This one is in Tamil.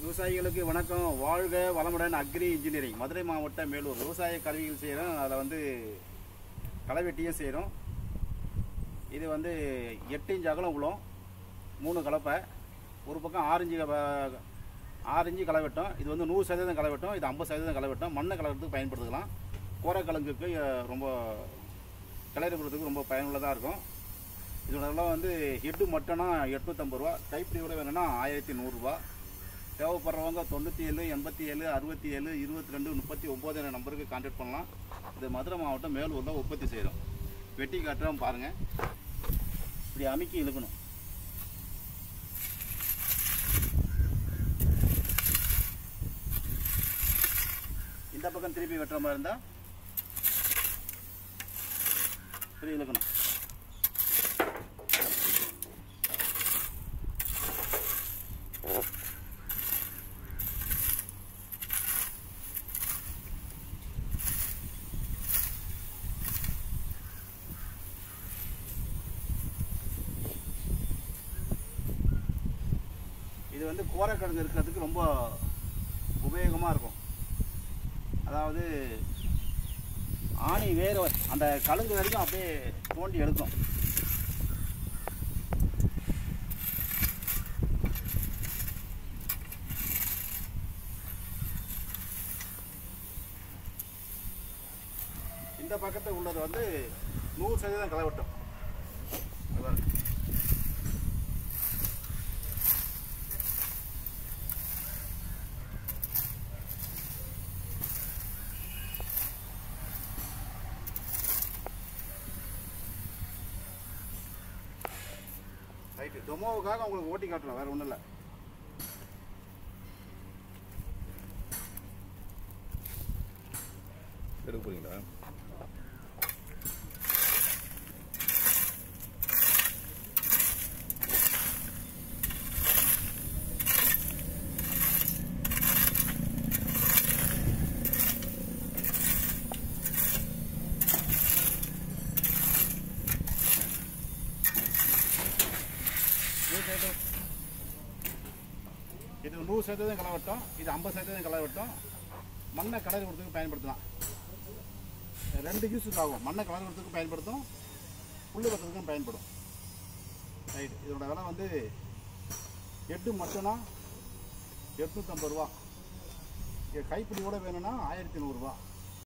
விவசாயிகளுக்கு வணக்கம் வாழ்க வளமுடன் அக்ரி இன்ஜினியரிங் மதுரை மாவட்டம் மேலூர் விவசாய கருவிகள் செய்கிறோம் அதில் வந்து களைவெட்டியும் செய்கிறோம் இது வந்து எட்டு இன்ச் அகலம் உள்ள மூணு கலப்பை ஒரு பக்கம் ஆறு இன்ச்சு க- ஆறு இன்ச்சு களை வெட்டும் இது வந்து நூறு சதவீதம் களை வெட்டும் இது ஐம்பது சதவீதம் களை வெட்டும் மண்ணை கலக்கிறதுக்கு பயன்படுத்திக்கலாம் கோரக்கிழங்குக்கு அஹ், ரொம்ப கிளறுறதுக்கு ரொம்ப பயனுள்ளதாக இருக்கும் இதோட விலை வந்து ஹெட்டு மட்டும்னா எட்நூற்றம்பது ரூபா கைப்பிடியோட வேணும்னா ஆயிரத்தி நூறுரூவா தேவைப்படுறவங்க தொண்ணூற்றி ஏழு எண்பத்தி ஏழு அறுபத்தி ஏழு இருபத்தி ரெண்டு முப்பத்தி ஒம்பது நம்பருக்கு கான்டாக்ட் பண்ணலாம் இது மதுரை மாவட்டம் மேலூரில் உற்பத்தி செய்கிறோம் வெட்டி காட்டுறோம் பாருங்கள் இப்படி அமுக்கி இழுக்கணும் இந்த பக்கம் திருப்பி வெட்டுற மாதிரி இருந்தால் இப்படி இழுக்கணும் இது வந்து கோரக்கிழங்கு இருக்கிறதுக்கு ரொம்ப உபயோகமாக இருக்கும் அதாவது ஆணி வேற அந்த கழுங்கு வரைக்கும் அப்படியே தோண்டி எடுக்கும் இந்த பக்கத்தில் உள்ளது வந்து நூறு சதவீதம் களை வெட்டும் அது பாருங்க. ரைட்டு டொமோவுக்காக உங்களுக்கு ஓட்டி காட்டணும் வேற ஒன்றும் இல்லை எடுக்க போறீங்களா இது நூறு சதவீதம் களை வெட்டும் இது ஐம்பது சதவீதம் களை வெட்டும் மண்ணை கலர் கொடுத்துக்கு பயன்படுத்தலாம் ரெண்டு யூஸுக்கு ஆகும் மண்ணை கலர் கொடுத்துக்கு பயன்படுத்தும் புல்லு வெட்டுறதுக்கும் பயன்படும் ரைட் இதோட விலை வந்து எட்டு மட்டும்னா எட்நூற்றம்பது ரூபா இது கைப்பிடியோட வேணும்னா ஆயிரத்தி நூறுரூவா